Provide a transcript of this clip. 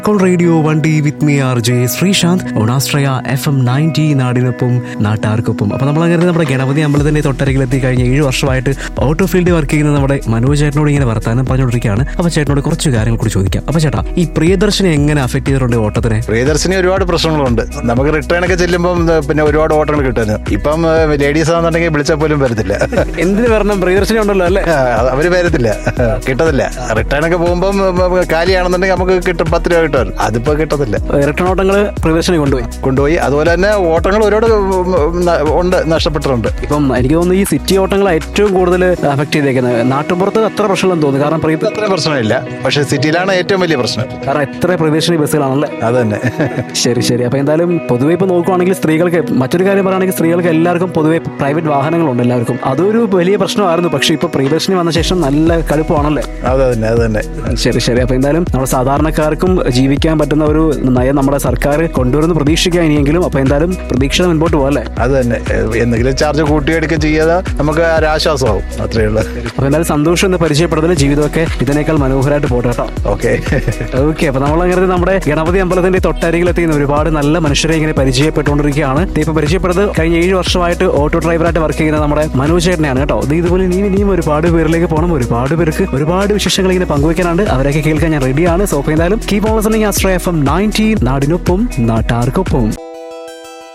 call radio വണ്ടി with me RJ ജെ ശ്രീശാന്ത് ഓണാശ്രയ എഫ് എം നയൻറ്റി നാടിനൊപ്പം നാട്ടാർക്കൊപ്പം അപ്പൊ നമ്മൾ അങ്ങനെ നമ്മുടെ ഗണപതി അമ്പലത്തിന്റെ തൊട്ടരികിലെത്തി കഴിഞ്ഞ ഏഴ് വർഷമായിട്ട് ഓട്ടോ ഫീൽഡിൽ വർക്ക് ചെയ്യുന്ന നമ്മുടെ മനോജ് ചേട്ടനോട് ഇങ്ങനെ വർത്താനം പറഞ്ഞുകൊണ്ടിരിക്കുകയാണ് അപ്പൊ ചേട്ടനോട് കുറച്ച് കാര്യങ്ങൾ കൂടി ചോദിക്കാം അപ്പൊ ചേട്ടാ ഈ പ്രിയദർശനെ എങ്ങനെ അഫക്ട് ചെയ്തിട്ടുണ്ട് ഓട്ടത്തിനെ പ്രിയദർശിനി ഒരുപാട് പ്രശ്നങ്ങളുണ്ട് നമുക്ക് റിട്ടേൺ ഒക്കെ ചെല്ലുമ്പം ഏ, പിന്നെ ഒരുപാട് ഓട്ടങ്ങൾ കിട്ടുന്നു ഇപ്പം ലേഡീസ് ആണെന്നുണ്ടെങ്കിൽ വിളിച്ചാൽ പോലും വരത്തില്ല എന്തിനു വരണം പ്രിയദർശിനി ഉണ്ടല്ലോ അല്ലേ ആ, അവര് വരത്തില്ല കിട്ടത്തില്ല റിട്ടേൺ ഒക്കെ പോകുമ്പം ഉം, കാലിയാണെന്നുണ്ടെങ്കിൽ നമുക്ക് കിട്ടും പത്ത് രൂപ കിട്ടും അതിപ്പോ കിട്ടത്തില്ല റിട്ടേൺ ഓട്ടങ്ങൾ പ്രിയദർശിനി കൊണ്ടുപോയി കൊണ്ടുപോയി അതുപോലെ തന്നെ ഓട്ടങ്ങൾ ഒരുപാട് ഉം, ഉം, ന- ഉണ്ട് നഷ്ടപ്പെട്ടിട്ടുണ്ട് ഇപ്പം എനിക്ക് തോന്നുന്നു ഈ സിറ്റി ഓട്ടങ്ങളെ ഏറ്റവും കൂടുതൽ അഫക്ട് ചെയ്തേക്കുന്നത് നാട്ടുപുറത്ത് അത്ര പ്രശ്നമില്ലെന്ന് തോന്നുന്നു കാരണം പ്രിയ അത്ര പ്രശ്നമില്ല പക്ഷെ സിറ്റിയിലാണ് ഏറ്റവും വലിയ പ്രശ്നം കാരണം എത്ര പ്രവേശന ബസ്സുകളാണല്ലേ അത് തന്നെ ശരി ശരി അപ്പൊ എന്തായാലും പൊതുവെ ഇപ്പൊ നോക്കുവാണെങ്കിൽ സ്ത്രീകൾക്ക് മറ്റൊരു കാര്യം പറയുകയാണെങ്കിൽ സ്ത്രീകൾക്ക് എല്ലാവർക്കും പൊതുവെ പ്രൈവറ്റ് വാഹനങ്ങളുണ്ട് എല്ലാവർക്കും അതൊരു വലിയ പ്രശ്നമായിരുന്നു പക്ഷെ ഇപ്പൊ പ്രിയദർശിനി വന്ന ശേഷം നല്ല കടുപ്പമാണല്ലേ അത് തന്നെ അത് തന്നെ ശരി ശരി അപ്പൊ എന്തായാലും നമ്മുടെ സാധാരണക്കാർക്കും ജീവിക്കാൻ പറ്റുന്ന ഒരു നയം നമ്മുടെ സർക്കാർ കൊണ്ടുവരുന്ന പ്രതീക്ഷിക്കാം ഇനിയെങ്കിലും അപ്പൊ എന്തായാലും പ്രതീക്ഷ മുൻപോട്ട് പോകല്ലേ അത് തന്നെ ഏ, എന്തെങ്കിലും ചാർജ് കൂട്ടിയെടുക്കുക ചെയ്യാതെ നമുക്ക് ഒരു ആശ്വാസമാവും അത്രയേ ഉള്ളൂ അപ്പൊ എന്തായാലും സന്തോഷം എന്ന് പരിചയപ്പെടുത്തൽ ജീവിതമൊക്കെ ഇതിനേക്കാൾ മനോഹരമായിട്ട് പോട്ടെ കേട്ടോ ഓക്കെ ഓക്കെ അപ്പൊ നമ്മൾ അങ്ങനെ നമ്മുടെ ഗണപതി അമ്പലത്തിന്റെ തൊട്ടരികിലെത്തിയുന്ന ഒരുപാട് നല്ല മനുഷ്യരെ ഇങ്ങനെ പരിചയപ്പെട്ടുകൊണ്ടിരിക്കുകയാണ് ദേ ഇപ്പൊ പരിചയപ്പെട്ടത് കഴിഞ്ഞ ഏഴ് വർഷമായിട്ട് ഓട്ടോ ഡ്രൈവറായിട്ട് വർക്ക് ചെയ്യുന്ന നമ്മുടെ മനോജ് ചേട്ടനെയാണ് കേട്ടോ ഇത് ഇതുപോലെ നീ ഇനിയും ഒരുപാട് പേരിലേക്ക് പോകണം ഒരുപാട് പേർക്ക് ഒരുപാട് വിശേഷങ്ങൾ ഇങ്ങനെ പങ്കുവെക്കാനുണ്ട് അവരൊക്കെ കേൾക്കാൻ ഞാൻ റെഡിയാണ് സോ അപ്പൊ എന്തായാലും കീപ് ഓൺ ലിസണിങ് ആസ്ട്രേ എഫ് എം നയൻറ്റീൻ നാടിനൊപ്പം നാട്ടാർക്കൊപ്പം